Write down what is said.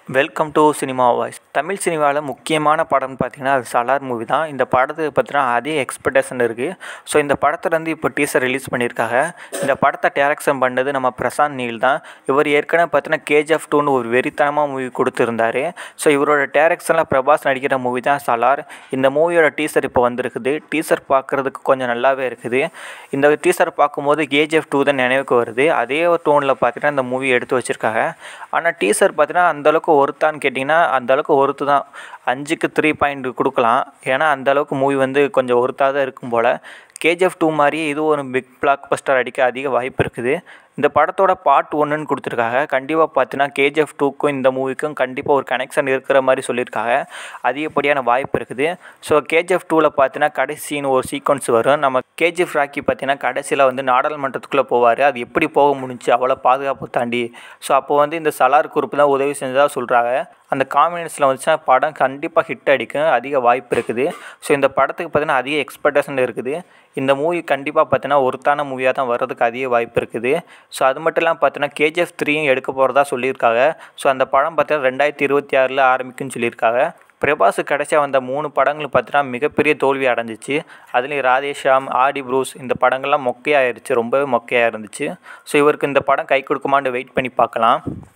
welcome to cinema voice Tamil சினிமாவில் முக்கியமான படம்னு பார்த்தீங்கன்னா அது சலார் மூவி தான் இந்த படத்துக்கு பார்த்தீங்கன்னா அதே எக்ஸ்பெக்டேஷன் இருக்குது ஸோ இந்த படத்துலேருந்து இப்போ டீசர் ரிலீஸ் பண்ணியிருக்காங்க இந்த படத்தை டேரக்ஷன் பண்ணது நம்ம பிரசாந்த் நீல் தான் இவர் ஏற்கனவே பார்த்தீங்கன்னா கேஜிஎஃப் டூன்னு ஒரு வெறித்தனமாக மூவி கொடுத்துருந்தாரு ஸோ இவரோட டேரக்ஷனில் பிரபாஸ் நடிக்கிற மூவி தான் சலார் இந்த மூவியோட டீசர் இப்போ வந்திருக்குது டீசர் பார்க்குறதுக்கு கொஞ்சம் நல்லாவே இருக்குது இந்த டீசர் பார்க்கும்போது கேஜிஎஃப் டூ தான் நினைவுக்கு வருது அதே ஒரு டோனில் பார்த்தீங்கன்னா இந்த மூவி எடுத்து வச்சுருக்காங்க ஆனால் டீசர் பார்த்தீங்கன்னா அந்தளவுக்கு ஒருத்தான்னு கேட்டிங்கன்னா அந்தளவுக்கு ஒருத்து தான் அஞ்சுக்கு த்ரீ பாயிண்ட் கொடுக்கலாம் ஏன்னா அந்தளவுக்கு மூவி வந்து கொஞ்சம் ஒருத்தாக தான் இருக்கும் போல் கேஜிஎஃப் டூ மாதிரியே இது ஒரு பிக் பிளாக் பஸ்டர் அடிக்க அதிக வாய்ப்பு இருக்குது இந்த படத்தோட பார்ட் ஒன்றுன்னு கொடுத்துருக்காங்க கண்டிப்பாக பார்த்தீங்கன்னா கேஜிஎஃப் டூக்கும் இந்த மூவிக்கும் கண்டிப்பாக ஒரு கனெக்ஷன் இருக்கிற மாதிரி சொல்லியிருக்காங்க அதிகப்படியான வாய்ப்பு இருக்குது ஸோ கேஜிஎஃப் டூவில் பார்த்தீங்கன்னா கடைசின்னு ஒரு சீக்வன்ஸ் வரும் நம்ம கேஜிஎஃப் ராக்கி பார்த்தீங்கன்னா கடைசியில் வந்து நாடாளுமன்றத்துக்குள்ளே போவார் அது எப்படி போக முடிஞ்சு அவ்வளோ பாதுகாப்பு தாண்டி ஸோ அப்போ வந்து இந்த சலார் குரூப் தான் உதவி செஞ்சதாக சொல்கிறாங்க அந்த காம்பினேஷனில் வந்துச்சுன்னா படம் கண்டிப்பாக ஹிட் அடிக்கும் அதிக வாய்ப்பு இருக்குது ஸோ இந்த படத்துக்கு பார்த்தீங்கன்னா அதிக எக்ஸ்பெக்டேஷன் இருக்குது இந்த மூவி கண்டிப்பாக பார்த்தீங்கன்னா ஒருத்தான மூவியாக தான் வர்றதுக்கு அதிக வாய்ப்பு இருக்குது ஸோ அது மட்டும் இல்லாமல் பார்த்தீங்கன்னா கேஜிஎஃப் த்ரீயும் எடுக்க போகிறதா சொல்லியிருக்காங்க ஸோ அந்த படம் பார்த்தீங்கன்னா ரெண்டாயிரத்தி இருபத்தி ஆறில் ஆரம்பிக்கும்னு சொல்லியிருக்காங்க பிரபாஸ் கடைசியாக வந்த மூணு படங்கள் பார்த்தீங்கன்னா மிகப்பெரிய தோல்வி அடைஞ்சிச்சு அதுலேயும் ராதேஷாம் ஆடி ப்ரூஸ் இந்த படங்கள்லாம் மொக்கையாயிருச்சு ரொம்பவே மொக்கையாக இருந்துச்சு ஸோ இவருக்கு இந்த படம் கை கொடுக்குமான்னு வெயிட் பண்ணி பார்க்கலாம்